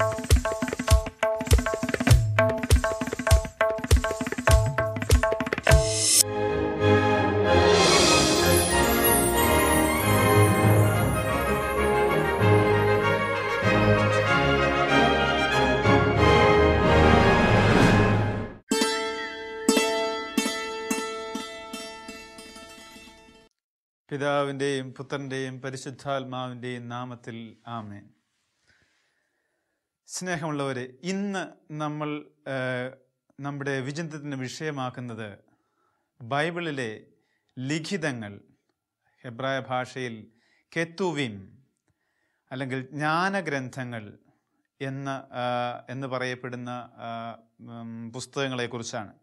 പിതാവിൻ്റെയും പുത്രൻ്റെയും പരിശുദ്ധാത്മാവിൻ്റെയും നാമത്തിൽ ആമേൻ സ്നേഹമുള്ളവരെ ഇന്ന് നമ്മൾ ആ, നമ്മുടെ വിചിന്തനത്തിന് വിഷയമാക്കുന്നത് ബൈബിളിലെ ലിഖിതങ്ങൾ ഹെബ്രായ ഭാഷയിൽ കെത്തുവിം അല്ലെങ്കിൽ ജ്ഞാനഗ്രന്ഥങ്ങൾ എന്ന ആ, എന്ന് പറയപ്പെടുന്ന ആ, ഉം, പുസ്തകങ്ങളെക്കുറിച്ചാണ്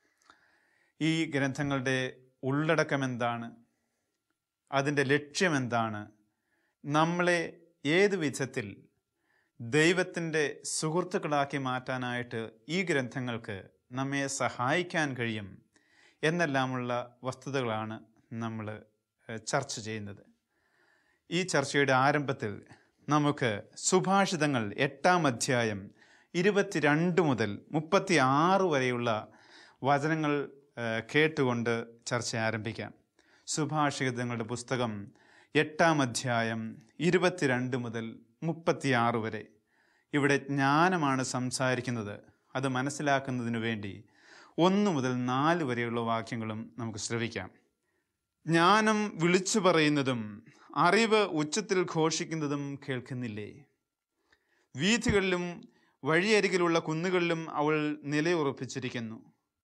ഈ ഗ്രന്ഥങ്ങളുടെ ഉള്ളടക്കം എന്താണ് അതിൻ്റെ ലക്ഷ്യം എന്താണ് നമ്മളെ ഏത് വിധത്തിൽ ദൈവത്തിൻ്റെ സുഹൃത്തുക്കളാക്കി മാറ്റാനായിട്ട് ഈ ഗ്രന്ഥങ്ങൾക്ക് നമ്മെ സഹായിക്കാൻ കഴിയും എന്നെല്ലാമുള്ള വസ്തുതകളാണ് നമ്മൾ ഏഹ്, ചർച്ച ചെയ്യുന്നത് ഈ ചർച്ചയുടെ ആരംഭത്തിൽ നമുക്ക് സുഭാഷിതങ്ങൾ എട്ടാം അധ്യായം ഇരുപത്തിരണ്ട് മുതൽ മുപ്പത്തി ആറ് വരെയുള്ള വചനങ്ങൾ ഏഹ്, കേട്ടുകൊണ്ട് ചർച്ച ആരംഭിക്കാം സുഭാഷിതങ്ങളുടെ പുസ്തകം എട്ടാം അധ്യായം ഇരുപത്തിരണ്ട് മുതൽ മുപ്പത്തിയാറ് വരെ ഇവിടെ ജ്ഞാനമാണ് സംസാരിക്കുന്നത് അത് മനസ്സിലാക്കുന്നതിനു വേണ്ടി ഒന്ന് മുതൽ നാല് വരെയുള്ള വാക്യങ്ങളും നമുക്ക് ശ്രവിക്കാം ജ്ഞാനം വിളിച്ചു പറയുന്നതും അറിവ് ഉച്ചത്തിൽ ഘോഷിക്കുന്നതും കേൾക്കുന്നില്ലേ വീഥികളിലും വഴിയരികിലുള്ള കുന്നുകളിലും അവൾ നിലയുറപ്പിച്ചിരിക്കുന്നു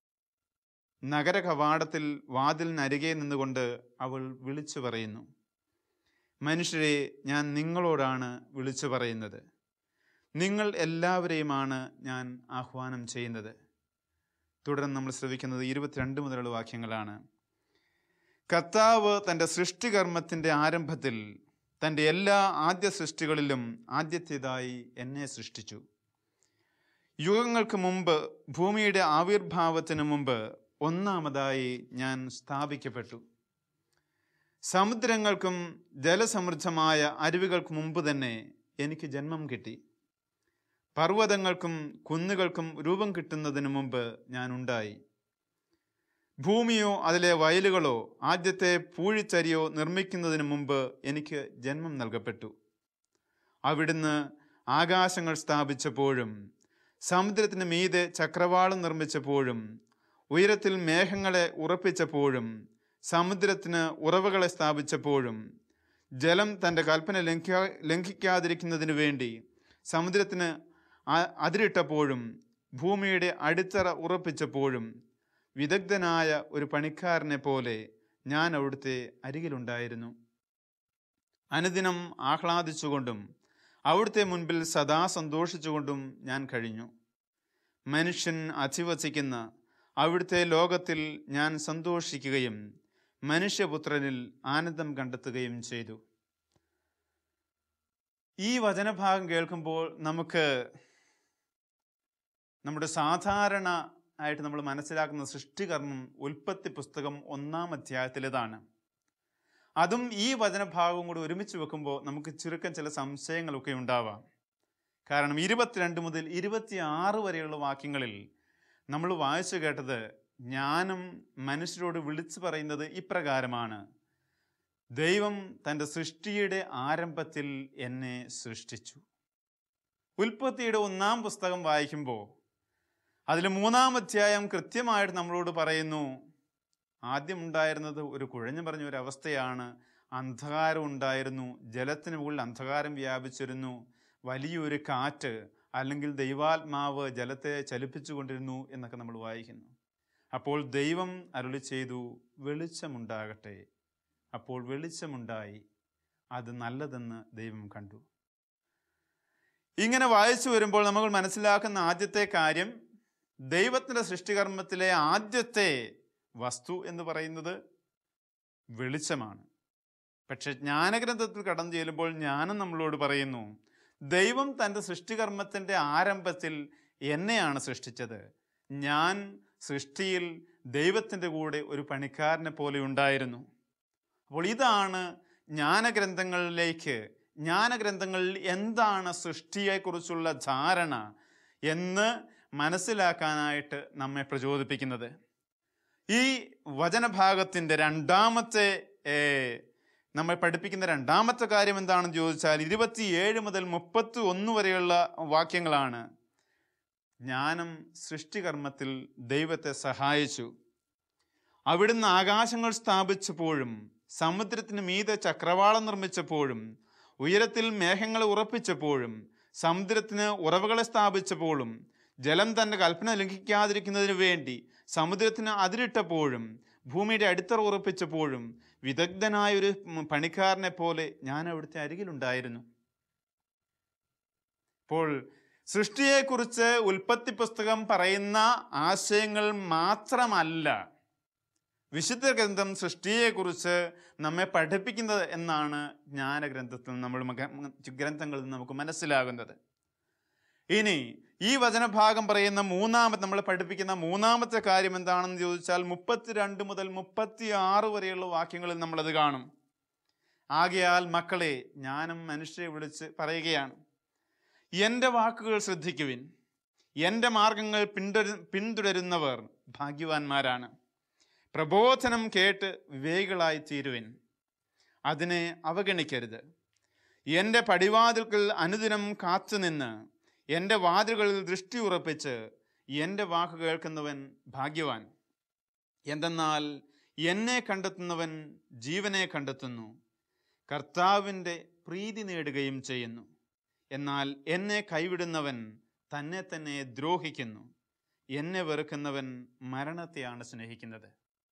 നഗര കവാടത്തിൽ വാതിലിനരികെ നിന്നുകൊണ്ട് അവൾ വിളിച്ചു പറയുന്നു മനുഷ്യരെ ഞാൻ നിങ്ങളോടാണ് വിളിച്ചു പറയുന്നത് നിങ്ങൾ എല്ലാവരെയുമാണ് ഞാൻ ആഹ്വാനം ചെയ്യുന്നത് തുടർന്ന് നമ്മൾ ശ്രവിക്കുന്നത് ഇരുപത്തിരണ്ട് മുതലുള്ള വാക്യങ്ങളാണ് കർത്താവ് തൻ്റെ സൃഷ്ടികർമ്മത്തിൻ്റെ ആരംഭത്തിൽ തൻ്റെ എല്ലാ ആദ്യ സൃഷ്ടികളിലും ആദ്യത്തേതായി എന്നെ സൃഷ്ടിച്ചു യുഗങ്ങൾക്ക് മുമ്പ് ഭൂമിയുടെ ആവിർഭാവത്തിന് മുമ്പ് ഒന്നാമതായി ഞാൻ സ്ഥാപിക്കപ്പെട്ടു സമുദ്രങ്ങൾക്കും ജലസമൃദ്ധമായ അരുവികൾക്ക് മുമ്പ് തന്നെ എനിക്ക് ജന്മം കിട്ടി പർവ്വതങ്ങൾക്കും കുന്നുകൾക്കും രൂപം കിട്ടുന്നതിന് മുമ്പ് ഞാൻ ഉണ്ടായി ഭൂമിയോ അതിലെ വയലുകളോ ആദ്യത്തെ പൂഴിച്ചരിയോ നിർമ്മിക്കുന്നതിന് മുമ്പ് എനിക്ക് ജന്മം നൽകപ്പെട്ടു അവിടുന്ന് ആകാശങ്ങൾ സ്ഥാപിച്ചപ്പോഴും സമുദ്രത്തിന് മീതെ ചക്രവാളം നിർമ്മിച്ചപ്പോഴും ഉയരത്തിൽ മേഘങ്ങളെ ഉറപ്പിച്ചപ്പോഴും സമുദ്രത്തിന് ഉറവുകളെ സ്ഥാപിച്ചപ്പോഴും ജലം തൻ്റെ കൽപ്പന ലംഘിക്കാ ലംഘിക്കാതിരിക്കുന്നതിനു വേണ്ടി സമുദ്രത്തിന് അ- അതിരിട്ടപ്പോഴും ഭൂമിയുടെ അടിത്തറ ഉറപ്പിച്ചപ്പോഴും വിദഗ്ധനായ ഒരു പണിക്കാരനെ പോലെ ഞാൻ അവിടുത്തെ അരികിലുണ്ടായിരുന്നു അനുദിനം ആഹ്ലാദിച്ചുകൊണ്ടും അവിടുത്തെ മുൻപിൽ സദാ സന്തോഷിച്ചുകൊണ്ടും ഞാൻ കഴിഞ്ഞു മനുഷ്യൻ അധിവസിക്കുന്ന അവിടുത്തെ ലോകത്തിൽ ഞാൻ സന്തോഷിക്കുകയും മനുഷ്യപുത്രനിൽ ആനന്ദം കണ്ടെത്തുകയും ചെയ്തു ഈ വചനഭാഗം കേൾക്കുമ്പോൾ നമുക്ക് നമ്മുടെ സാധാരണ ആയിട്ട് നമ്മൾ മനസ്സിലാക്കുന്ന സൃഷ്ടികർമ്മം ഉൽപ്പത്തി പുസ്തകം ഒന്നാം അധ്യായത്തിലേതാണ് അതും ഈ വചനഭാഗവും കൂടി ഒരുമിച്ച് വെക്കുമ്പോൾ നമുക്ക് ചുരുക്കം ചില സംശയങ്ങളൊക്കെ ഉണ്ടാവാം കാരണം ഇരുപത്തിരണ്ട് മുതൽ ഇരുപത്തി ആറ് വരെയുള്ള വാക്യങ്ങളിൽ നമ്മൾ വായിച്ചു കേട്ടത് ജ്ഞാനം മനുഷ്യരോട് വിളിച്ചു പറയുന്നത് ഇപ്രകാരമാണ് ദൈവം തൻ്റെ സൃഷ്ടിയുടെ ആരംഭത്തിൽ എന്നെ സൃഷ്ടിച്ചു ഉൽപ്പത്തിയുടെ ഒന്നാം പുസ്തകം വായിക്കുമ്പോൾ അതിൽ മൂന്നാം അധ്യായം കൃത്യമായിട്ട് നമ്മളോട് പറയുന്നു ആദ്യം ഉണ്ടായിരുന്നത് ഒരു കുഴഞ്ഞു പറഞ്ഞ ഒരു അവസ്ഥയാണ് അന്ധകാരം ഉണ്ടായിരുന്നു ജലത്തിന് മുകളിൽ അന്ധകാരം വ്യാപിച്ചിരുന്നു വലിയൊരു കാറ്റ് അല്ലെങ്കിൽ ദൈവാത്മാവ് ജലത്തെ ചലിപ്പിച്ചുകൊണ്ടിരുന്നു എന്നൊക്കെ നമ്മൾ വായിക്കുന്നു അപ്പോൾ ദൈവം അരുളി ചെയ്തു വെളിച്ചമുണ്ടാകട്ടെ അപ്പോൾ വെളിച്ചമുണ്ടായി അത് നല്ലതെന്ന് ദൈവം കണ്ടു ഇങ്ങനെ വായിച്ചു വരുമ്പോൾ നമ്മൾ മനസ്സിലാക്കുന്ന ആദ്യത്തെ കാര്യം ദൈവത്തിൻ്റെ സൃഷ്ടികർമ്മത്തിലെ ആദ്യത്തെ വസ്തു എന്ന് പറയുന്നത് വെളിച്ചമാണ് പക്ഷെ ജ്ഞാനഗ്രന്ഥത്തിൽ കടന്നു ചെല്ലുമ്പോൾ ജ്ഞാനം നമ്മളോട് പറയുന്നു ദൈവം തൻ്റെ സൃഷ്ടികർമ്മത്തിൻ്റെ ആരംഭത്തിൽ എന്നെയാണ് സൃഷ്ടിച്ചത് ഞാൻ സൃഷ്ടിയിൽ ദൈവത്തിൻ്റെ കൂടെ ഒരു പണിക്കാരനെ പോലെ ഉണ്ടായിരുന്നു അപ്പോൾ ഇതാണ് ജ്ഞാനഗ്രന്ഥങ്ങളിലേക്ക് ജ്ഞാനഗ്രന്ഥങ്ങളിൽ എന്താണ് സൃഷ്ടിയെക്കുറിച്ചുള്ള ധാരണ എന്ന് മനസ്സിലാക്കാനായിട്ട് നമ്മെ പ്രചോദിപ്പിക്കുന്നത് ഈ വചനഭാഗത്തിൻ്റെ രണ്ടാമത്തെ ഏ, നമ്മെ പഠിപ്പിക്കുന്ന രണ്ടാമത്തെ കാര്യം എന്താണെന്ന് ചോദിച്ചാൽ ഇരുപത്തിയേഴ് മുതൽ മുപ്പത്തി ഒന്ന് വരെയുള്ള വാക്യങ്ങളാണ് ജ്ഞാനം സൃഷ്ടികർമ്മത്തിൽ ദൈവത്തെ സഹായിച്ചു അവിടുന്ന് ആകാശങ്ങൾ സ്ഥാപിച്ചപ്പോഴും സമുദ്രത്തിന് മീതെ ചക്രവാളം നിർമ്മിച്ചപ്പോഴും ഉയരത്തിൽ മേഘങ്ങളെ ഉറപ്പിച്ചപ്പോഴും സമുദ്രത്തിന് ഉറവുകളെ സ്ഥാപിച്ചപ്പോഴും ജലം തൻ്റെ കൽപ്പന ലംഘിക്കാതിരിക്കുന്നതിന് വേണ്ടി സമുദ്രത്തിന് അതിരിട്ടപ്പോഴും ഭൂമിയുടെ അടിത്തറ ഉറപ്പിച്ചപ്പോഴും വിദഗ്ധനായ ഒരു പണിക്കാരനെ പോലെ ഞാൻ അവിടുത്തെ അരികിലുണ്ടായിരുന്നു അപ്പോൾ സൃഷ്ടിയെക്കുറിച്ച് ഉൽപ്പത്തി പുസ്തകം പറയുന്ന ആശയങ്ങൾ മാത്രമല്ല വിശുദ്ധ ഗ്രന്ഥം സൃഷ്ടിയെക്കുറിച്ച് നമ്മെ പഠിപ്പിക്കുന്നത് എന്നാണ് ജ്ഞാനഗ്രന്ഥത്തിൽ നമ്മൾ മക- ഗ്രന്ഥങ്ങളിൽ നിന്ന് നമുക്ക് മനസ്സിലാകുന്നത് ഇനി ഈ വചനഭാഗം പറയുന്ന മൂന്നാമത്തെ നമ്മൾ പഠിപ്പിക്കുന്ന മൂന്നാമത്തെ കാര്യം എന്താണെന്ന് ചോദിച്ചാൽ മുപ്പത്തിരണ്ട് മുതൽ മുപ്പത്തി ആറ് വരെയുള്ള വാക്യങ്ങളിൽ നമ്മളത് കാണും ആകയാൽ മക്കളെ ജ്ഞാനം മനുഷ്യരെ വിളിച്ച് പറയുകയാണ് എൻ്റെ വാക്കുകൾ ശ്രദ്ധിക്കുവിൻ എൻ്റെ മാർഗങ്ങൾ പിന്തുടരു പിന്തുടരുന്നവർ ഭാഗ്യവാന്മാരാണ് പ്രബോധനം കേട്ട് വിവേകികളായി തീരുവിൻ അതിനെ അവഗണിക്കരുത് എൻ്റെ പടിവാതിൽക്കൽ അനുദിനം കാത്തുനിന്ന് എൻ്റെ വാതിലുകളിൽ ദൃഷ്ടി ഉറപ്പിച്ച് എൻ്റെ വാക്ക് കേൾക്കുന്നവൻ ഭാഗ്യവാൻ എന്തെന്നാൽ എന്നെ കണ്ടെത്തുന്നവൻ ജീവനെ കണ്ടെത്തുന്നു കർത്താവിൻ്റെ പ്രീതി നേടുകയും ചെയ്യുന്നു എന്നാൽ എന്നെ കൈവിടുന്നവൻ തന്നെ തന്നെ ദ്രോഹിക്കുന്നു എന്നെ വെറുക്കുന്നവൻ മരണത്തെയാണ് സ്നേഹിക്കുന്നത്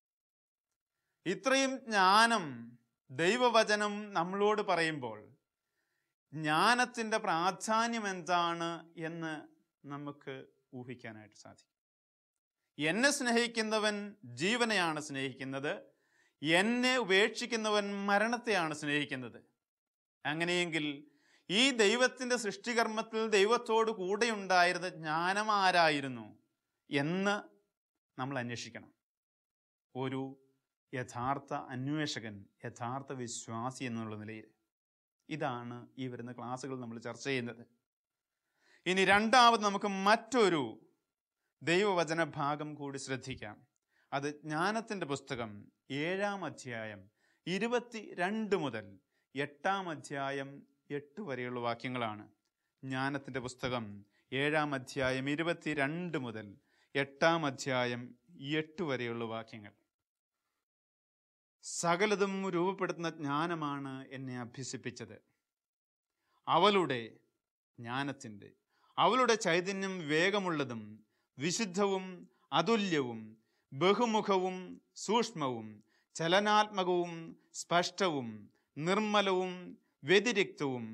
ഇത്രയും ജ്ഞാനം ദൈവവചനം നമ്മളോട് പറയുമ്പോൾ ജ്ഞാനത്തിൻ്റെ പ്രാധാന്യം എന്താണ് എന്ന് നമുക്ക് ഊഹിക്കാനായിട്ട് സാധിക്കും എന്നെ സ്നേഹിക്കുന്നവൻ ജീവനെയാണ് സ്നേഹിക്കുന്നത് എന്നെ ഉപേക്ഷിക്കുന്നവൻ മരണത്തെയാണ് സ്നേഹിക്കുന്നത് അങ്ങനെയെങ്കിൽ ഈ ദൈവത്തിൻ്റെ സൃഷ്ടികർമ്മത്തിൽ ദൈവത്തോട് കൂടെ ഉണ്ടായിരുന്ന ജ്ഞാനം ആരായിരുന്നു എന്ന് നമ്മൾ അന്വേഷിക്കണം ഒരു യഥാർത്ഥ അന്വേഷകൻ യഥാർത്ഥ വിശ്വാസി എന്നുള്ള നിലയിൽ ഇതാണ് ഈ വരുന്ന ക്ലാസ്സുകൾ നമ്മൾ ചർച്ച ചെയ്യുന്നത് ഇനി രണ്ടാമത് നമുക്ക് മറ്റൊരു ദൈവവചന ഭാഗം കൂടി ശ്രദ്ധിക്കാം അത് ജ്ഞാനത്തിൻ്റെ പുസ്തകം ഏഴാം അധ്യായം ഇരുപത്തി രണ്ട് മുതൽ എട്ടാം അധ്യായം എട്ട് വരെയുള്ള വാക്യങ്ങളാണ് ജ്ഞാനത്തിൻ്റെ പുസ്തകം ഏഴാം അധ്യായം ഇരുപത്തി രണ്ട് മുതൽ എട്ടാം അധ്യായം എട്ട് വരെയുള്ള വാക്യങ്ങൾ സകലതും രൂപപ്പെടുത്തുന്ന ജ്ഞാനമാണ് എന്നെ അഭ്യസിപ്പിച്ചത് അവളുടെ ജ്ഞാനത്തിൻ്റെ അവളുടെ ചൈതന്യം വേഗമുള്ളതും വിശുദ്ധവും അതുല്യവും ബഹുമുഖവും സൂക്ഷ്മവും ചലനാത്മകവും സ്പഷ്ടവും നിർമ്മലവും വ്യതിരിക്തവും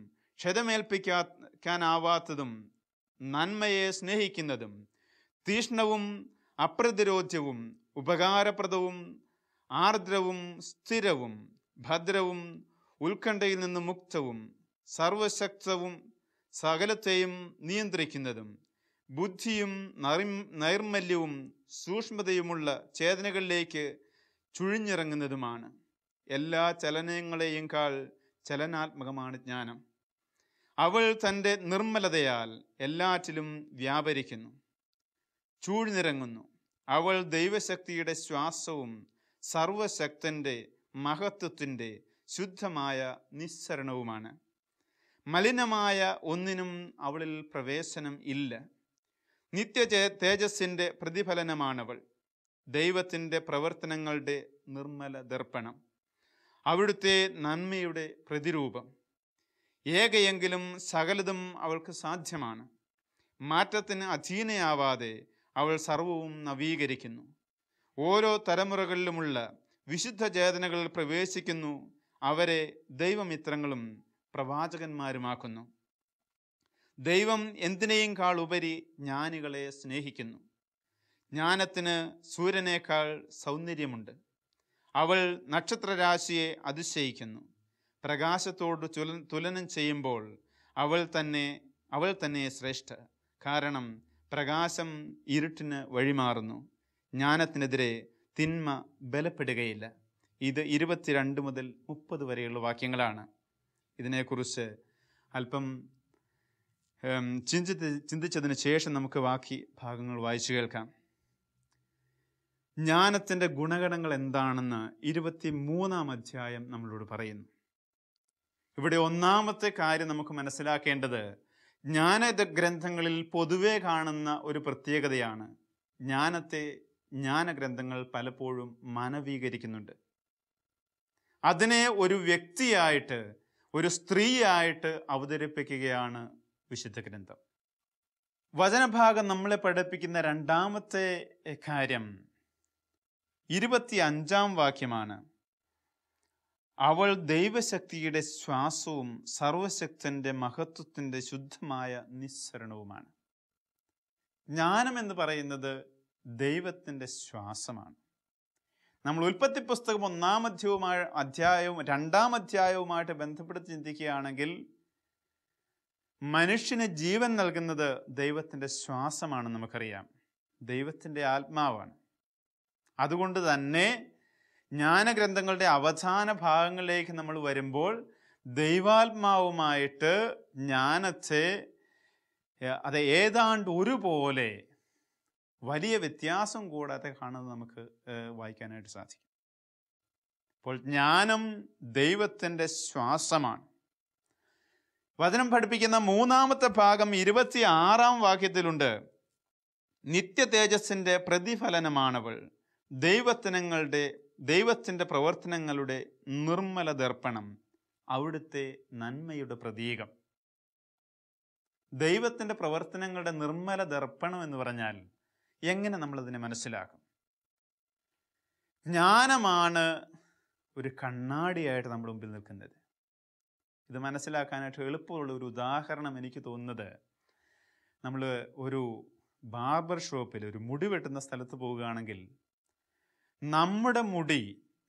ക്ഷതമേൽപ്പിക്കാനാവാത്തതും നന്മയെ സ്നേഹിക്കുന്നതും തീഷ്ണവും അപ്രതിരോധ്യവും ഉപകാരപ്രദവും ആർദ്രവും സ്ഥിരവും ഭദ്രവും ഉത്കണ്ഠയിൽ നിന്ന് മുക്തവും സർവശക്തവും സകലത്തെയും നിയന്ത്രിക്കുന്നതും ബുദ്ധിയും നറിം- നൈർമല്യവും സൂക്ഷ്മതയുമുള്ള ചേതനകളിലേക്ക് ചുഴിഞ്ഞിറങ്ങുന്നതുമാണ് എല്ലാ ചലനങ്ങളെയും കാൾ ചലനാത്മകമാണ് ജ്ഞാനം അവൾ തൻ്റെ നിർമ്മലതയാൽ എല്ലാറ്റിലും വ്യാപരിക്കുന്നു ചൂഴ്ന്നിറങ്ങുന്നു അവൾ ദൈവശക്തിയുടെ ശ്വാസവും സർവശക്തൻ്റെ മഹത്വത്തിൻ്റെ ശുദ്ധമായ നിസ്സരണവുമാണ് മലിനമായ ഒന്നിനും അവളിൽ പ്രവേശനം ഇല്ല നിത്യ ചേ- തേജസ്സിൻ്റെ പ്രതിഫലനമാണവൾ ദൈവത്തിൻ്റെ പ്രവർത്തനങ്ങളുടെ നിർമ്മല ദർപ്പണം അവിടുത്തെ നന്മയുടെ പ്രതിരൂപം ഏകയെങ്കിലും സകലതും അവൾക്ക് സാധ്യമാണ് മാറ്റത്തിന് അധീനയാവാതെ അവൾ സർവവും നവീകരിക്കുന്നു ഓരോ തലമുറകളിലുമുള്ള വിശുദ്ധ ചേതനകളിൽ പ്രവേശിക്കുന്നു അവരെ ദൈവമിത്രങ്ങളും പ്രവാചകന്മാരുമാക്കുന്നു ദൈവം എന്തിനേയും കാൾ ഉപരി ജ്ഞാനികളെ സ്നേഹിക്കുന്നു ജ്ഞാനത്തിന് സൂര്യനേക്കാൾ സൗന്ദര്യമുണ്ട് അവൾ നക്ഷത്രരാശിയെ അതിശയിക്കുന്നു പ്രകാശത്തോട് തുല തുലനം ചെയ്യുമ്പോൾ അവൾ തന്നെ അവൾ തന്നെ ശ്രേഷ്ഠ കാരണം പ്രകാശം ഇരുട്ടിന് വഴിമാറുന്നു ജ്ഞാനത്തിനെതിരെ തിന്മ ബലപ്പെടുകയില്ല ഇത് ഇരുപത്തിരണ്ട് മുതൽ മുപ്പത് വരെയുള്ള വാക്യങ്ങളാണ് ഇതിനെക്കുറിച്ച് അല്പം ഉം, ചിന്തിച്ച് ചിന്തിച്ചതിന് ശേഷം നമുക്ക് ബാക്കി ഭാഗങ്ങൾ വായിച്ചു കേൾക്കാം ജ്ഞാനത്തിൻ്റെ ഗുണഗണങ്ങൾ എന്താണെന്ന് ഇരുപത്തി മൂന്നാം അധ്യായം നമ്മളോട് പറയുന്നു ഇവിടെ ഒന്നാമത്തെ കാര്യം നമുക്ക് മനസ്സിലാക്കേണ്ടത് ജ്ഞാന ഗ്രന്ഥങ്ങളിൽ പൊതുവെ കാണുന്ന ഒരു പ്രത്യേകതയാണ് ജ്ഞാനത്തെ ജ്ഞാനഗ്രന്ഥങ്ങൾ പലപ്പോഴും മാനവീകരിക്കുന്നുണ്ട് അതിനെ ഒരു വ്യക്തിയായിട്ട് ഒരു സ്ത്രീയായിട്ട് അവതരിപ്പിക്കുകയാണ് വിശുദ്ധ ഗ്രന്ഥം വചനഭാഗം നമ്മളെ പഠിപ്പിക്കുന്ന രണ്ടാമത്തെ കാര്യം ഇരുപത്തി അഞ്ചാം വാക്യമാണ് അവൾ ദൈവശക്തിയുടെ ശ്വാസവും സർവശക്തന്റെ മഹത്വത്തിന്റെ ശുദ്ധമായ നിസ്സരണവുമാണ് ജ്ഞാനം എന്ന് പറയുന്നത് ദൈവത്തിൻ്റെ ശ്വാസമാണ് നമ്മൾ ഉൽപ്പത്തി പുസ്തകം ഒന്നാം അധ്യയവുമായി അധ്യായവും രണ്ടാം അധ്യായവുമായിട്ട് ബന്ധപ്പെടുത്തി ചിന്തിക്കുകയാണെങ്കിൽ മനുഷ്യന് ജീവൻ നൽകുന്നത് ദൈവത്തിൻ്റെ ശ്വാസമാണ് നമുക്കറിയാം ദൈവത്തിൻ്റെ ആത്മാവാണ് അതുകൊണ്ട് തന്നെ ജ്ഞാനഗ്രന്ഥങ്ങളുടെ അവസാന ഭാഗങ്ങളിലേക്ക് നമ്മൾ വരുമ്പോൾ ദൈവാത്മാവുമായിട്ട് ജ്ഞാനത്തെ ഏഹ്, അത് ഏതാണ്ട് ഒരുപോലെ വലിയ വ്യത്യാസം കൂടാതെ കാണുന്നത് നമുക്ക് ഏഹ്, വായിക്കാനായിട്ട് സാധിക്കും അപ്പോൾ ജ്ഞാനം ദൈവത്തിൻ്റെ ശ്വാസമാണ് വചനം പഠിപ്പിക്കുന്ന മൂന്നാമത്തെ ഭാഗം ഇരുപത്തി ആറാം വാക്യത്തിലുണ്ട് നിത്യ തേജസ്സിൻ്റെ പ്രതിഫലനമാണവൾ ദൈവത്തിനങ്ങളുടെ ദൈവത്തിൻ്റെ പ്രവർത്തനങ്ങളുടെ നിർമ്മല ദർപ്പണം അവിടുത്തെ നന്മയുടെ പ്രതീകം ദൈവത്തിൻ്റെ പ്രവർത്തനങ്ങളുടെ നിർമ്മല ദർപ്പണം എന്ന് പറഞ്ഞാൽ എങ്ങനെ നമ്മളതിനെ മനസ്സിലാക്കും ജ്ഞാനമാണ് ഒരു കണ്ണാടിയായിട്ട് നമ്മുടെ മുമ്പിൽ നിൽക്കുന്നത് ഇത് മനസ്സിലാക്കാനായിട്ട് എളുപ്പമുള്ള ഒരു ഉദാഹരണം എനിക്ക് തോന്നുന്നത് നമ്മൾ ഒരു ബാർബർ ഷോപ്പിൽ ഒരു മുടി വെട്ടുന്ന സ്ഥലത്ത് പോവുകയാണെങ്കിൽ നമ്മുടെ മുടി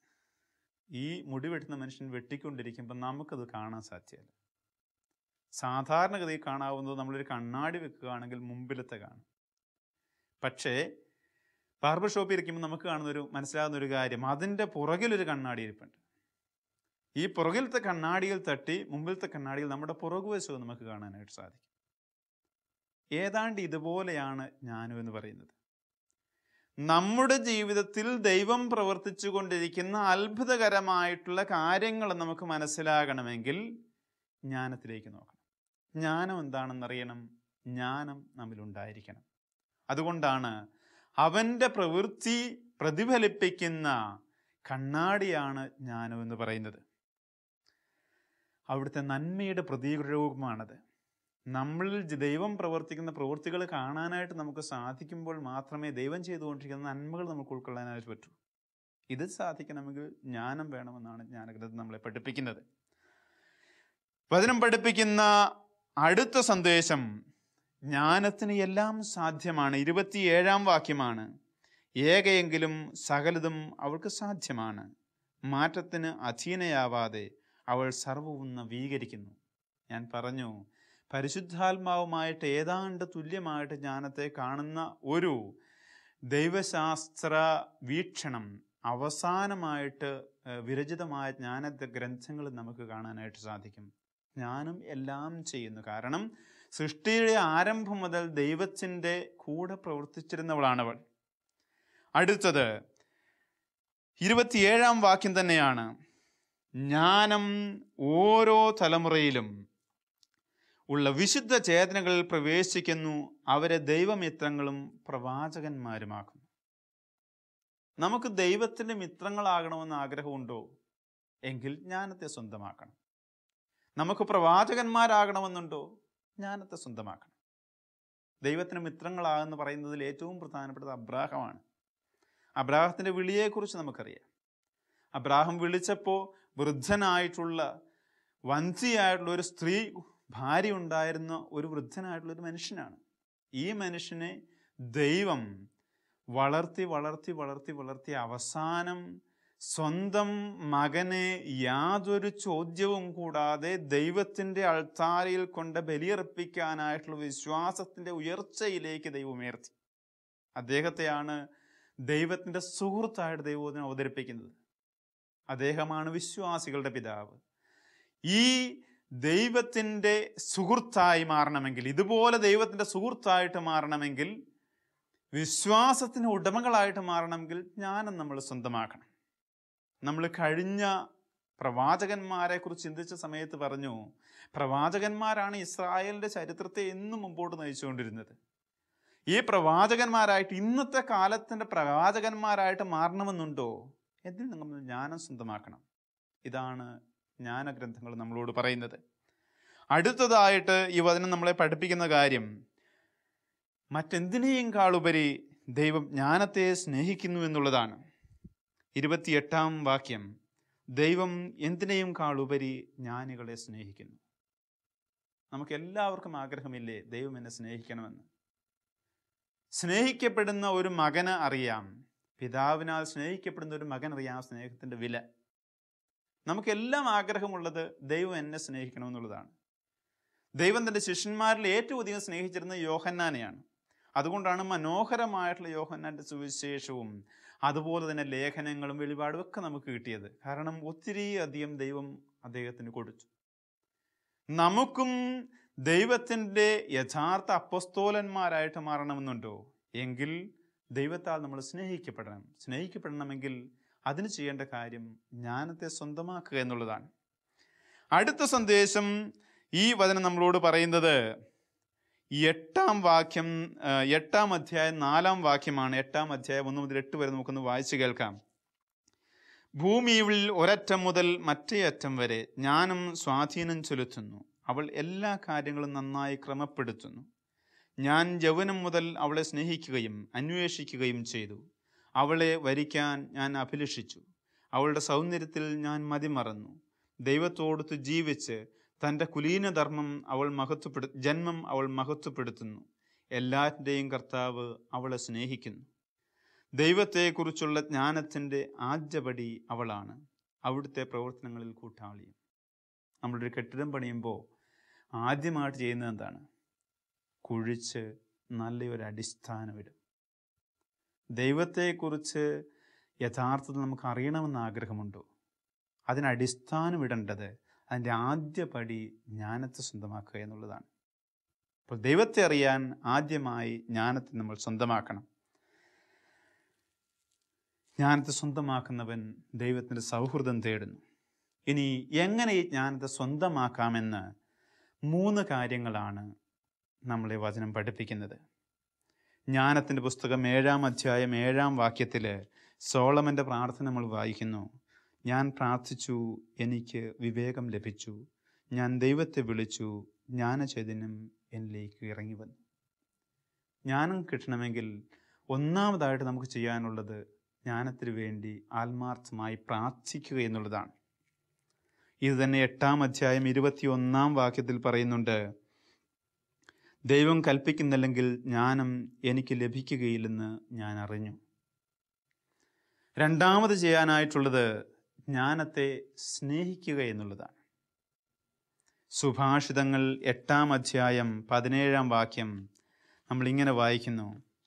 ഈ മുടി വെട്ടുന്ന മനുഷ്യൻ വെട്ടിക്കൊണ്ടിരിക്കുമ്പോൾ നമുക്കത് കാണാൻ സാധ്യമല്ല സാധാരണഗതിയിൽ കാണാവുന്നത് നമ്മളൊരു കണ്ണാടി വെക്കുകയാണെങ്കിൽ മുമ്പിലത്തെ കാണും പക്ഷേ ബാർബർ ഷോപ്പിൽ ഇരിക്കുമ്പോൾ നമുക്ക് കാണുന്ന ഒരു മനസ്സിലാകുന്ന ഒരു കാര്യം അതിൻ്റെ പുറകിലൊരു കണ്ണാടി ഇരിപ്പുണ്ട് ഈ പുറകിലത്തെ കണ്ണാടിയിൽ തട്ടി മുമ്പിലത്തെ കണ്ണാടിയിൽ നമ്മുടെ പുറകുവശവും നമുക്ക് കാണാനായിട്ട് സാധിക്കും ഏതാണ്ട് ഇതുപോലെയാണ് ജ്ഞാനം എന്ന് പറയുന്നത് നമ്മുടെ ജീവിതത്തിൽ ദൈവം പ്രവർത്തിച്ചു കൊണ്ടിരിക്കുന്ന അത്ഭുതകരമായിട്ടുള്ള കാര്യങ്ങൾ നമുക്ക് മനസ്സിലാകണമെങ്കിൽ ജ്ഞാനത്തിലേക്ക് നോക്കണം ജ്ഞാനം എന്താണെന്നറിയണം ജ്ഞാനം നമ്മിലുണ്ടായിരിക്കണം അതുകൊണ്ടാണ് അവൻ്റെ പ്രവൃത്തി പ്രതിഫലിപ്പിക്കുന്ന കണ്ണാടിയാണ് ജ്ഞാനം എന്ന് പറയുന്നത് അവിടുത്തെ നന്മയുടെ പ്രതീകരൂപമാണത് നമ്മളിൽ ജ- ദൈവം പ്രവർത്തിക്കുന്ന പ്രവൃത്തികൾ കാണാനായിട്ട് നമുക്ക് സാധിക്കുമ്പോൾ മാത്രമേ ദൈവം ചെയ്തുകൊണ്ടിരിക്കുന്ന നന്മകൾ നമുക്ക് ഉൾക്കൊള്ളാനായിട്ട് പറ്റൂ ഇത് സാധിക്കണമെങ്കിൽ ജ്ഞാനം വേണമെന്നാണ് ജ്ഞാനഗ്രന്ഥം നമ്മളെ പഠിപ്പിക്കുന്നത് വചനം പഠിപ്പിക്കുന്ന അടുത്ത സന്ദേശം ജ്ഞാനത്തിന് എല്ലാം സാധ്യമാണ് ഇരുപത്തിയേഴാം വാക്യമാണ് ഏകയെങ്കിലും സകലതും അവൾക്ക് സാധ്യമാണ് മാറ്റത്തിന് അധീനയാവാതെ അവൾ സർവവും നവീകരിക്കുന്നു ഞാൻ പറഞ്ഞു പരിശുദ്ധാത്മാവുമായിട്ട് ഏതാണ്ട് തുല്യമായിട്ട് ജ്ഞാനത്തെ കാണുന്ന ഒരു ദൈവശാസ്ത്ര വീക്ഷണം അവസാനമായിട്ട് ഏഹ്, വിരചിതമായ ജ്ഞാന ഗ്രന്ഥങ്ങൾ നമുക്ക് കാണാനായിട്ട് സാധിക്കും ജ്ഞാനം എല്ലാം ചെയ്യുന്നു കാരണം സൃഷ്ടിയുടെ ആരംഭം മുതൽ ദൈവത്തിൻ്റെ കൂടെ പ്രവർത്തിച്ചിരുന്നവളാണവൾ അടുത്തത് ഇരുപത്തിയേഴാം വാക്യം തന്നെയാണ് ജ്ഞാനം ഓരോ തലമുറയിലും ഉള്ള വിശുദ്ധ ചേതനകളിൽ പ്രവേശിക്കുന്നു അവരെ ദൈവമിത്രങ്ങളും പ്രവാചകന്മാരുമാക്കുന്നു നമുക്ക് ദൈവത്തിൻ്റെ മിത്രങ്ങളാകണമെന്ന് ആഗ്രഹമുണ്ടോ എങ്കിൽ ജ്ഞാനത്തെ സ്വന്തമാക്കണം നമുക്ക് പ്രവാചകന്മാരാകണമെന്നുണ്ടോ ജ്ഞാനത്തെ സ്വന്തമാക്കണം ദൈവത്തിന് മിത്രങ്ങളാകുന്ന പറയുന്നതിൽ ഏറ്റവും പ്രധാനപ്പെട്ടത് അബ്രാഹമാണ് അബ്രാഹത്തിൻ്റെ വിളിയെക്കുറിച്ച് നമുക്കറിയാം അബ്രാഹം വിളിച്ചപ്പോൾ വൃദ്ധനായിട്ടുള്ള വഞ്ചിയായിട്ടുള്ള ഒരു സ്ത്രീ ഭാര്യ ഉണ്ടായിരുന്ന ഒരു വൃദ്ധനായിട്ടുള്ള ഒരു മനുഷ്യനാണ് ഈ മനുഷ്യനെ ദൈവം വളർത്തി വളർത്തി വളർത്തി വളർത്തി അവസാനം സ്വന്തം മകനെ യാതൊരു ചോദ്യവും കൂടാതെ ദൈവത്തിൻ്റെ അൾത്താരയിൽ കൊണ്ട് ബലിയർപ്പിക്കാനായിട്ടുള്ള വിശ്വാസത്തിൻ്റെ ഉയർച്ചയിലേക്ക് ദൈവം ഉയർത്തി അദ്ദേഹത്തെയാണ് ദൈവത്തിൻ്റെ സുഹൃത്തായിട്ട് ദൈവത്തിനെ അവതരിപ്പിക്കുന്നത് അദ്ദേഹമാണ് വിശ്വാസികളുടെ പിതാവ് ഈ ദൈവത്തിൻ്റെ സുഹൃത്തായി മാറണമെങ്കിൽ ഇതുപോലെ ദൈവത്തിൻ്റെ സുഹൃത്തായിട്ട് മാറണമെങ്കിൽ വിശ്വാസത്തിന് ഉടമകളായിട്ട് മാറണമെങ്കിൽ ജ്ഞാനം നമ്മൾ സ്വന്തമാക്കണം നമ്മൾ കഴിഞ്ഞ പ്രവാചകന്മാരെ കുറിച്ച് ചിന്തിച്ച സമയത്ത് പറഞ്ഞു പ്രവാചകന്മാരാണ് ഇസ്രായേലിന്റെ ചരിത്രത്തെ എന്നും മുമ്പോട്ട് നയിച്ചുകൊണ്ടിരുന്നത് ഈ പ്രവാചകന്മാരായിട്ട് ഇന്നത്തെ കാലത്തിന്റെ പ്രവാചകന്മാരായിട്ട് മാറണമെന്നുണ്ടോ എന്തിന് നമ്മൾ ജ്ഞാനം സ്വന്തമാക്കണം ഇതാണ് ജ്ഞാനഗ്രന്ഥങ്ങൾ നമ്മളോട് പറയുന്നത് അടുത്തതായിട്ട് ഈ വചനം നമ്മളെ പഠിപ്പിക്കുന്ന കാര്യം മറ്റെന്തിനേയും കാളുപരി ദൈവം ജ്ഞാനത്തെ സ്നേഹിക്കുന്നു എന്നുള്ളതാണ് ഇരുപത്തിയെട്ടാം വാക്യം ദൈവം എന്തിനേയും കാളുപരി ജ്ഞാനികളെ സ്നേഹിക്കുന്നു നമുക്ക് എല്ലാവർക്കും ആഗ്രഹമില്ലേ ദൈവം എന്നെ സ്നേഹിക്കണമെന്ന് സ്നേഹിക്കപ്പെടുന്ന ഒരു മകന് അറിയാം പിതാവിനാൽ സ്നേഹിക്കപ്പെടുന്ന ഒരു മകൻ അറിയാം സ്നേഹത്തിന്റെ വില നമുക്കെല്ലാം ആഗ്രഹമുള്ളത് ദൈവം എന്നെ സ്നേഹിക്കണമെന്നുള്ളതാണ് ദൈവം തൻ്റെ ശിഷ്യന്മാരിൽ ഏറ്റവും അധികം സ്നേഹിച്ചിരുന്നത് യോഹന്നാനെയാണ് അതുകൊണ്ടാണ് മനോഹരമായിട്ടുള്ള യോഹന്നാന്റെ സുവിശേഷവും അതുപോലെ തന്നെ ലേഖനങ്ങളും വെളിപാടും ഒക്കെ നമുക്ക് കിട്ടിയത് കാരണം ഒത്തിരി അധികം ദൈവം അദ്ദേഹത്തിന് കൊടുത്തു നമുക്കും ദൈവത്തിൻ്റെ യഥാർത്ഥ അപ്പസ്തോലന്മാരായിട്ട് മാറണമെന്നുണ്ടോ എങ്കിൽ ദൈവത്താൽ നമ്മൾ സ്നേഹിക്കപ്പെടണം സ്നേഹിക്കപ്പെടണമെങ്കിൽ അതിന് ചെയ്യേണ്ട കാര്യം ജ്ഞാനത്തെ സ്വന്തമാക്കുക എന്നുള്ളതാണ് അടുത്ത സന്ദേശം ഈ വചനം നമ്മളോട് പറയുന്നത് ഈ എട്ടാം വാക്യം ആ, എട്ടാം അധ്യായം നാലാം വാക്യമാണ് എട്ടാം അധ്യായം ഒന്ന് മുതൽ എട്ട് വരെ നമുക്കൊന്ന് വായിച്ചു കേൾക്കാം ഭൂമിയിൽ ഒരറ്റം മുതൽ മറ്റേ അറ്റം വരെ ജ്ഞാനം സ്വാധീനം ചെലുത്തുന്നു അവൾ എല്ലാ കാര്യങ്ങളും നന്നായി ക്രമപ്പെടുത്തുന്നു ഞാൻ യൗവനം മുതൽ അവളെ സ്നേഹിക്കുകയും അന്വേഷിക്കുകയും ചെയ്തു അവളെ വരിക്കാൻ ഞാൻ അഭിലഷിച്ചു അവളുടെ സൗന്ദര്യത്തിൽ ഞാൻ മതിമറന്നു ദൈവത്തോടൊത്ത് ജീവിച്ച് തൻ്റെ കുലീനധർമ്മം അവൾ മഹത്വപ്പെടു ജന്മം അവൾ മഹത്വപ്പെടുത്തുന്നു എല്ലാറ്റിൻ്റെയും കർത്താവ് അവളെ സ്നേഹിക്കുന്നു ദൈവത്തെക്കുറിച്ചുള്ള ജ്ഞാനത്തിൻ്റെ ആദ്യപടി അവളാണ് അവിടുത്തെ പ്രവർത്തനങ്ങളിൽ കൂട്ടാളിയും നമ്മളൊരു കെട്ടിടം പണിയുമ്പോൾ ആദ്യമായിട്ട് ചെയ്യുന്നത് എന്താണ് കുഴിച്ച് നല്ലൊരു അടിസ്ഥാനമിടും ദൈവത്തെക്കുറിച്ച് യഥാർത്ഥത്തിൽ നമുക്ക് അറിയണമെന്ന് ആഗ്രഹമുണ്ടോ അതിന് അടിസ്ഥാനമിടേണ്ടത് അതിൻ്റെ ആദ്യ പടി ജ്ഞാനത്തെ സ്വന്തമാക്കുക എന്നുള്ളതാണ് അപ്പോൾ ദൈവത്തെ അറിയാൻ ആദ്യമായി ജ്ഞാനത്തെ നമ്മൾ സ്വന്തമാക്കണം ജ്ഞാനത്തെ സ്വന്തമാക്കുന്നവൻ ദൈവത്തിൻ്റെ സൗഹൃദം തേടുന്നു ഇനി എങ്ങനെ ഈ ജ്ഞാനത്തെ സ്വന്തമാക്കാമെന്ന് മൂന്ന് കാര്യങ്ങളാണ് നമ്മളെ വചനം പഠിപ്പിക്കുന്നത് ജ്ഞാനത്തിൻ്റെ പുസ്തകം ഏഴാം അധ്യായം ഏഴാം വാക്യത്തിൽ സോളമൻ്റെ പ്രാർത്ഥന നമ്മൾ വായിക്കുന്നു ഞാൻ പ്രാർത്ഥിച്ചു എനിക്ക് വിവേകം ലഭിച്ചു ഞാൻ ദൈവത്തെ വിളിച്ചു ജ്ഞാനചൈതന്യം എന്നിലേക്ക് ഇറങ്ങി വന്നു ജ്ഞാനം കിട്ടണമെങ്കിൽ ഒന്നാമതായിട്ട് നമുക്ക് ചെയ്യാനുള്ളത് ജ്ഞാനത്തിന് വേണ്ടി ആത്മാർത്ഥമായി പ്രാർത്ഥിക്കുക എന്നുള്ളതാണ് ഇത് തന്നെ എട്ടാം അധ്യായം ഇരുപത്തി ഒന്നാം വാക്യത്തിൽ പറയുന്നുണ്ട് ദൈവം കൽപ്പിക്കുന്നില്ലെങ്കിൽ ജ്ഞാനം എനിക്ക് ലഭിക്കുകയില്ലെന്ന് ഞാൻ അറിഞ്ഞു രണ്ടാമത് ചെയ്യാനായിട്ടുള്ളത് ജ്ഞാനത്തെ സ്നേഹിക്കുക എന്നുള്ളതാണ് സുഭാഷിതങ്ങൾ എട്ടാം അധ്യായം പതിനേഴാം വാക്യം നമ്മൾ ഇങ്ങനെ വായിക്കുന്നു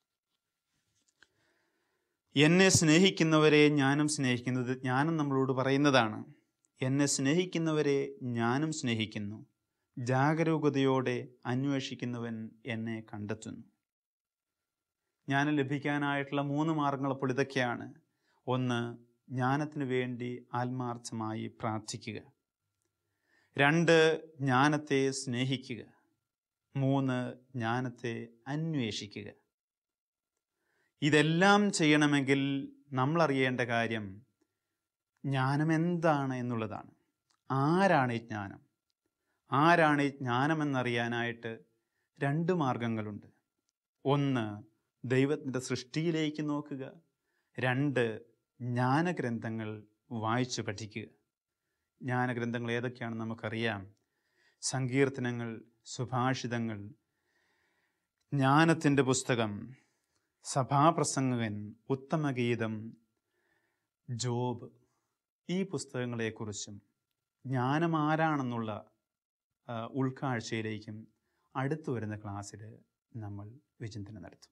എന്നെ സ്നേഹിക്കുന്നവരെ ഞാനും സ്നേഹിക്കുന്നത് ജ്ഞാനം നമ്മളോട് പറയുന്നതാണ് എന്നെ സ്നേഹിക്കുന്നവരെ ഞാനും സ്നേഹിക്കുന്നു ജാഗരൂകതയോടെ അന്വേഷിക്കുന്നവൻ എന്നെ കണ്ടെത്തുന്നു ജ്ഞാനം ലഭിക്കാനായിട്ടുള്ള മൂന്ന് മാർഗങ്ങൾ അപ്പോൾ ഇതൊക്കെയാണ് ഒന്ന് ജ്ഞാനത്തിന് വേണ്ടി ആത്മാർത്ഥമായി പ്രാർത്ഥിക്കുക രണ്ട് ജ്ഞാനത്തെ സ്നേഹിക്കുക മൂന്ന് ജ്ഞാനത്തെ അന്വേഷിക്കുക ഇതെല്ലാം ചെയ്യണമെങ്കിൽ നമ്മൾ അറിയേണ്ട കാര്യം ജ്ഞാനം എന്താണ് എന്നുള്ളതാണ് ആരാണ് ഈ ജ്ഞാനം ആരാണ് ഈ ജ്ഞാനമെന്നറിയാനായിട്ട് രണ്ട് മാർഗങ്ങളുണ്ട് ഒന്ന് ദൈവത്തിൻ്റെ സൃഷ്ടിയിലേക്ക് നോക്കുക രണ്ട് ജ്ഞാനഗ്രന്ഥങ്ങൾ വായിച്ചു പഠിക്കുക ജ്ഞാനഗ്രന്ഥങ്ങൾ ഏതൊക്കെയാണെന്ന് നമുക്കറിയാം സങ്കീർത്തനങ്ങൾ സുഭാഷിതങ്ങൾ ജ്ഞാനത്തിൻ്റെ പുസ്തകം സഭാപ്രസംഗകൻ ഉത്തമഗീതം ജോബ് ഈ പുസ്തകങ്ങളെക്കുറിച്ചും ജ്ഞാനം ആരാണെന്നുള്ള ആ, ഉൾക്കാഴ്ചയിലേക്കും അടുത്തു വരുന്ന ക്ലാസ്സിൽ നമ്മൾ വിചിന്തനം നടത്തും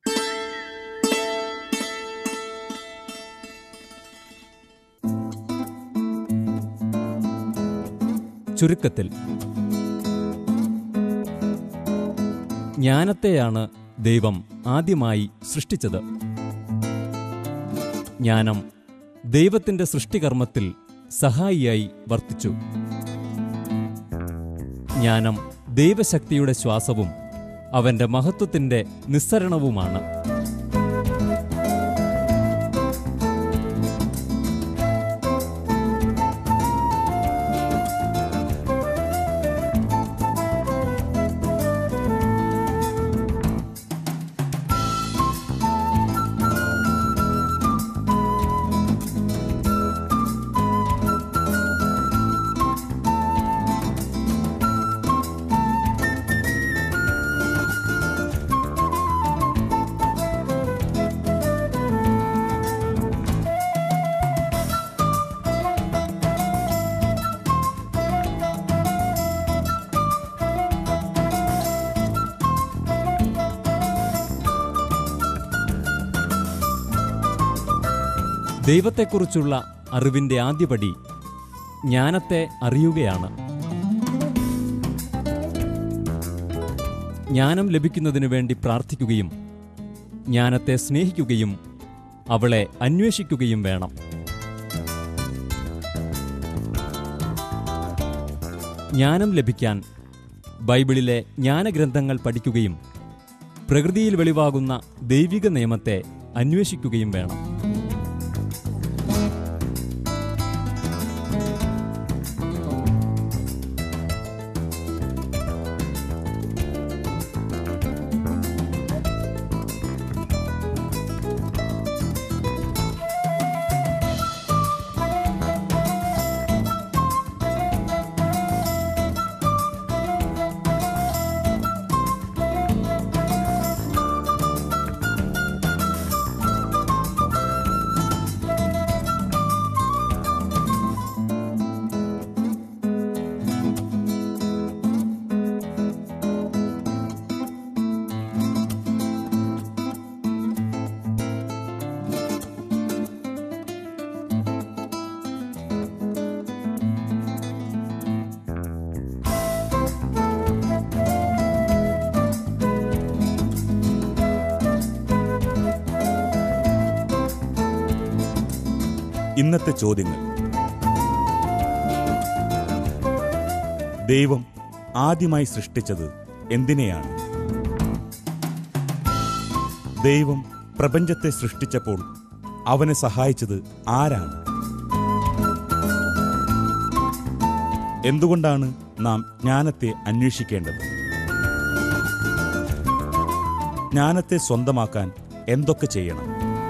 ചുരുക്കത്തിൽ ജ്ഞാനത്തെയാണ് ദൈവം ആദ്യമായി സൃഷ്ടിച്ചത് ജ്ഞാനം ദൈവത്തിന്റെ സൃഷ്ടികർമ്മത്തിൽ സഹായിയായി വർത്തിച്ചു ജ്ഞാനം ദൈവശക്തിയുടെ ശ്വാസവും അവന്റെ മഹത്വത്തിന്റെ നിസ്സരണവുമാണ് ദൈവത്തെക്കുറിച്ചുള്ള അറിവിന്റെ ആദ്യപടി ജ്ഞാനത്തെ അറിയുകയാണ് ജ്ഞാനം ലഭിക്കുന്നതിനു വേണ്ടി പ്രാർത്ഥിക്കുകയും ജ്ഞാനത്തെ സ്നേഹിക്കുകയും അവളെ അന്വേഷിക്കുകയും വേണം ജ്ഞാനം ലഭിക്കാൻ ബൈബിളിലെ ജ്ഞാനഗ്രന്ഥങ്ങൾ പഠിക്കുകയും പ്രകൃതിയിൽ വെളിവാകുന്ന ദൈവിക നിയമത്തെ അന്വേഷിക്കുകയും വേണം ഇന്നത്തെ ചോദ്യങ്ങൾ ദൈവം ആദ്യമായി സൃഷ്ടിച്ചത് എന്തിനെയാണ് ദൈവം പ്രപഞ്ചത്തെ സൃഷ്ടിച്ചപ്പോൾ അവനെ സഹായിച്ചത് ആരാണ് എന്തുകൊണ്ടാണ് നാം ജ്ഞാനത്തെ അന്വേഷിക്കേണ്ടത് ജ്ഞാനത്തെ സ്വന്തമാക്കാൻ എന്തൊക്കെ ചെയ്യണം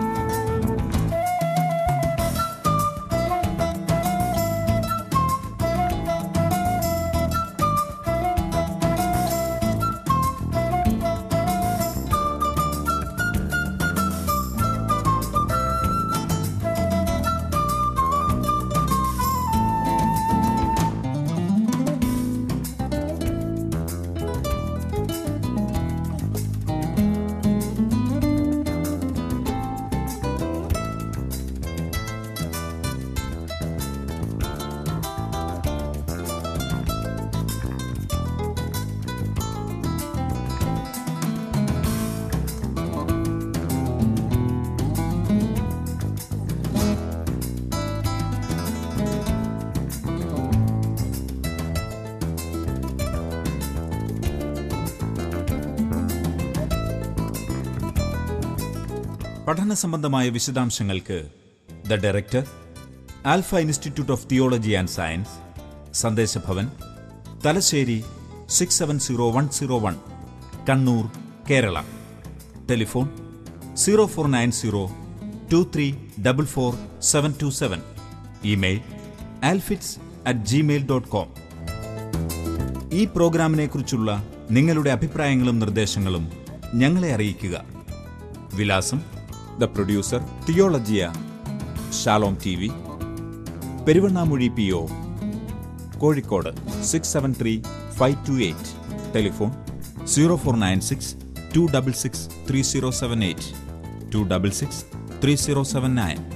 പഠന സംബന്ധമായ വിശദാംശങ്ങൾക്ക് the director Alpha institute of theology and science Sandeshabhavan Thalassery six seven zero one zero one Kannur Kerala telephone zero four nine zero two three double four seven two seven email alphits at Gmail dot com ഈ പ്രോഗ്രാമിനെക്കുറിച്ചുള്ള നിങ്ങളുടെ അഭിപ്രായങ്ങളും നിർദ്ദേശങ്ങളും ഞങ്ങളെ അറിയിക്കുക വിലാസം the producer തിയോളജിയ Shalom T V Peruvannamuzhi P O Kozhikode six seven three five two eight telephone zero four nine six to double six three zero seven eight two double six three zero seven nine